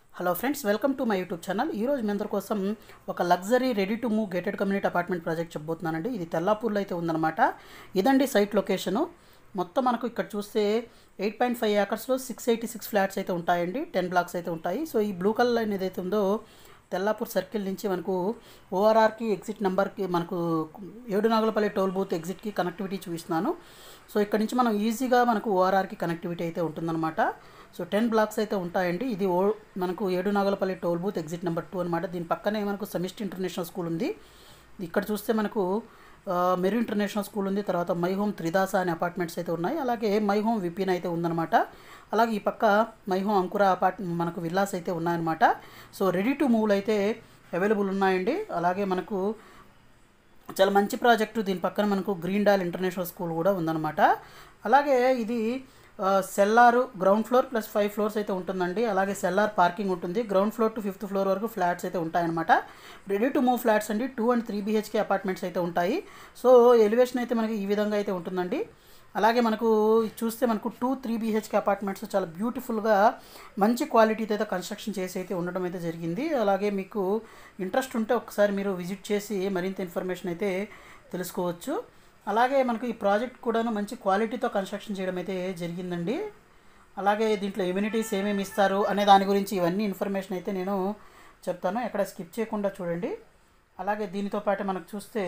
hello friends welcome to my YouTube channel ఈ రోజు మీ అందరి కోసం ఒక luxury ready to move gated community apartment project చెప్పబోతున్నానండి ఇది తెల్లాపూర్లో అయితే ఉందన్నమాట ఇదండి సైట్ లొకేషను మొత్తం మనకు ఇక్కడ చూస్తే ఎయిట్ పాయింట్ ఫైవ్ ఏకర్స్లో సిక్స్ ఎయిటీ సిక్స్ ఫ్లాట్స్ అయితే ఉంటాయండి టెన్ బ్లాక్స్ అయితే ఉంటాయి సో ఈ బ్లూ కలర్ లైన్ ఏదైతే ఉందో తెల్లాపూర్ సర్కిల్ నుంచి మనకు ఓఆర్ఆర్కి ఎగ్జిట్ నెంబర్కి మనకు ఏడు నాగులపల్లి టోల్ బూత్ ఎగ్జిట్కి కనెక్టివిటీ చూపిస్తున్నాను సో ఇక్కడ నుంచి మనం ఈజీగా మనకు ఓఆర్ఆర్కి కనెక్టివిటీ అయితే ఉంటుందన్నమాట సో టెన్ బ్లాక్స్ అయితే ఉంటాయండి ఇది ఓ మనకు ఏడు Nagulapalli toll booth exit number two అనమాట దీని పక్కనే మనకు సమిస్ట్ ఇంటర్నేషనల్ స్కూల్ ఉంది ఇక్కడ చూస్తే మనకు ఆ, మెరు ఇంటర్నేషనల్ స్కూల్ ఉంది తర్వాత మై హోమ్ త్రిదాస అనే అపార్ట్మెంట్స్ అయితే ఉన్నాయి అలాగే మై హోమ్ విపిన్ అయితే ఉందన్నమాట అలాగే ఈ పక్క మై హోమ్ అంకుర అపార్ట్ మనకు విల్లాస్ అయితే ఉన్నాయన్నమాట సో రెడీ టు మూవ్లు అయితే అవైలబుల్ ఉన్నాయండి అలాగే మనకు చాలా మంచి ప్రాజెక్టు దీని పక్కన మనకు గ్రీన్ డాల్ ఇంటర్నేషనల్ స్కూల్ కూడా ఉందన్నమాట అలాగే ఇది ఆ, cellar ground floor plus five floors అయితే ఉంటుందండి అలాగే సెల్లార్ పార్కింగ్ ఉంటుంది ground floor to fifth floor వరకు ఫ్లాట్స్ అయితే ఉంటాయన్నమాట రెడీ టు మూవ్ ఫ్లాట్స్ అండి two and three BHK apartments అయితే ఉంటాయి సో ఎలివేషన్ అయితే మనకి ఈ విధంగా అయితే ఉంటుందండి అలాగే మనకు ఇది చూస్తే మనకు టూ త్రీ బీహెచ్కే అపార్ట్మెంట్స్ చాలా బ్యూటిఫుల్గా మంచి క్వాలిటీతో అయితే కన్స్ట్రక్షన్ చేసి అయితే ఉండడం అయితే జరిగింది అలాగే మీకు ఇంట్రెస్ట్ ఉంటే ఒకసారి మీరు విజిట్ చేసి మరింత ఇన్ఫర్మేషన్ అయితే తెలుసుకోవచ్చు అలాగే మనకు ఈ ప్రాజెక్ట్ కూడాను మంచి క్వాలిటీతో కన్స్ట్రక్షన్ చేయడం అయితే జరిగిందండి అలాగే దీంట్లో ఇమ్యూనిటీస్ ఏమేమి ఇస్తారు అనే దాని గురించి ఇవన్నీ ఇన్ఫర్మేషన్ అయితే నేను చెప్తాను ఎక్కడ స్కిప్ చేయకుండా చూడండి అలాగే దీనితో పాటు మనకు చూస్తే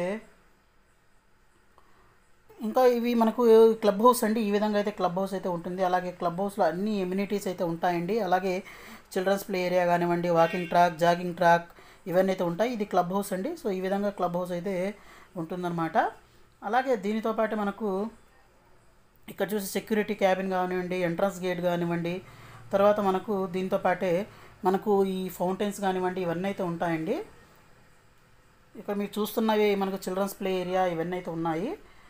ఇంకా ఇవి మనకు క్లబ్ హౌస్ అండి ఈ విధంగా అయితే క్లబ్ హౌస్ అయితే ఉంటుంది అలాగే క్లబ్ హౌస్లో అన్ని ఎమ్యూనిటీస్ అయితే ఉంటాయండి అలాగే చిల్డ్రన్స్ ప్లే ఏరియా కానివ్వండి వాకింగ్ ట్రాక్ జాగింగ్ ట్రాక్ ఇవన్నీ అయితే ఉంటాయి ఇది క్లబ్ హౌస్ అండి సో ఈ విధంగా క్లబ్ హౌస్ అయితే ఉంటుందన్నమాట అలాగే దీనితో పాటు మనకు ఇక్కడ చూసి సెక్యూరిటీ క్యాబిన్ కానివ్వండి ఎంట్రన్స్ గేట్ కానివ్వండి తర్వాత మనకు దీంతో పాటే మనకు ఈ ఫౌంటైన్స్ కానివ్వండి ఇవన్నీ అయితే ఉంటాయండి ఇక్కడ మీరు చూస్తున్నవి మనకు చిల్డ్రన్స్ ప్లే ఏరియా ఇవన్నీ అయితే ఉన్నాయి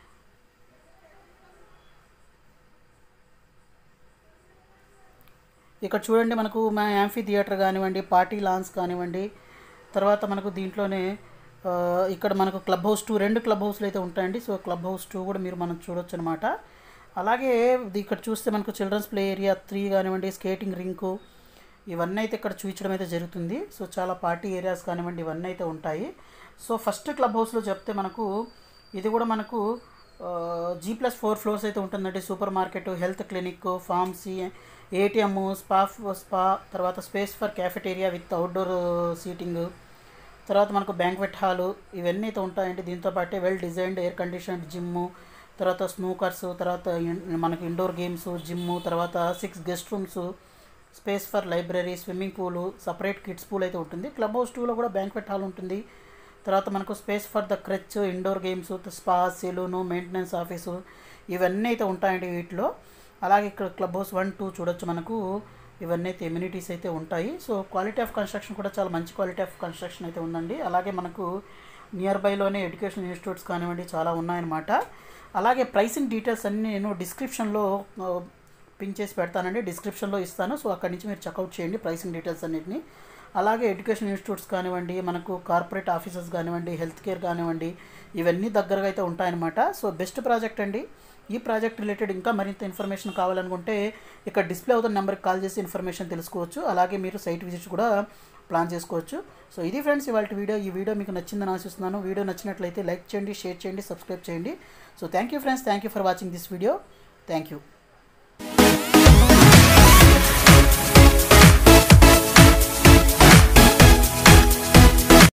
ఇక్కడ చూడండి మనకు మా యాంఫీ థియేటర్ కానివ్వండి పార్టీ లాన్స్ కానివ్వండి తర్వాత మనకు దీంట్లోనే ఆ, ఇక్కడ మనకు క్లబ్ హౌస్ టూ రెండు క్లబ్ హౌస్లు అయితే ఉంటాయండి సో క్లబ్ హౌస్ టూ కూడా మీరు మనం చూడొచ్చు అనమాట అలాగే ఇది ఇక్కడ చూస్తే మనకు చిల్డ్రన్స్ ప్లే ఏరియా త్రీ కానివ్వండి స్కేటింగ్ రింకు ఇవన్నీ అయితే ఇక్కడ చూపించడం అయితే జరుగుతుంది సో చాలా పార్టీ ఏరియాస్ కానివ్వండి ఇవన్నీ అయితే ఉంటాయి సో ఫస్ట్ క్లబ్ హౌస్లో చెప్తే మనకు ఇది కూడా మనకు జీ ప్లస్ ఫోర్ ఫ్లోర్స్ అయితే ఉంటుందండి supermarket health clinic pharmacy ATM spa spa తర్వాత space for cafeteria with outdoor seating తర్వాత మనకు బ్యాంక్వెట్ హాలు ఇవన్నీ అయితే ఉంటాయండి దీంతో పాటే well designed air conditioned gym తర్వాత స్నూకర్స్ తర్వాత ఇన్- మనకు ఇండోర్ గేమ్స్ జిమ్ తర్వాత six guest rooms space for library swimming pool separate kids pool అయితే ఉంటుంది క్లబ్ హౌస్ టూలో కూడా బ్యాంక్వెట్ హాల్ ఉంటుంది తర్వాత మనకు space for the creche indoor games spa salon maintenance office ఇవన్నీ అయితే ఉంటాయండి వీటిలో అలాగే ఇక్కడ క్లబ్ హౌస్ వన్ టూ చూడొచ్చు మనకు ఇవన్నీ అయితే ఎమ్యూనిటీస్ అయితే ఉంటాయి సో క్వాలిటీ ఆఫ్ కన్స్ట్రక్షన్ కూడా చాలా మంచి క్వాలిటీ ఆఫ్ కన్స్ట్రక్షన్ అయితే ఉందండి అలాగే మనకు నియర్ బైలోనే ఎడ్యుకేషన్ ఇన్స్టిట్యూట్స్ కానివ్వండి చాలా ఉన్నాయన్నమాట అలాగే ప్రైసింగ్ డీటెయిల్స్ అన్నీ నేను డిస్క్రిప్షన్లో పిన్ చేసి పెడతానండి డిస్క్రిప్షన్లో ఇస్తాను సో అక్కడి నుంచి మీరు చెక్అవుట్ చేయండి ప్రైసింగ్ డీటెయిల్స్ అన్నిటిని అలాగే ఎడ్యుకేషన్ ఇన్స్టిట్యూట్స్ కానివ్వండి మనకు కార్పొరేట్ ఆఫీసెస్ కానివ్వండి హెల్త్ కేర్ కానివ్వండి ఇవన్నీ దగ్గరగా అయితే ఉంటాయన్నమాట సో బెస్ట్ ప్రాజెక్ట్ అండి ఈ ప్రాజెక్ట్ రిలేటెడ్ ఇంకా మరింత ఇన్ఫర్మేషన్ కావాలనుకుంటే ఇక్కడ డిస్ప్లే అవుతున్న నెంబర్కి కాల్ చేసి ఇన్ఫర్మేషన్ తెలుసుకోవచ్చు అలాగే మీరు సైట్ విజిట్స్ కూడా ప్లాన్ చేసుకోవచ్చు సో ఇది ఫ్రెండ్స్ ఇవాళ వీడియో ఈ వీడియో మీకు నచ్చిందని ఆశిస్తున్నాను వీడియో నచ్చినట్లయితే లైక్ చేయండి షేర్ చేయండి సబ్స్క్రైబ్ చేయండి so thank you friends thank you for watching this video thank you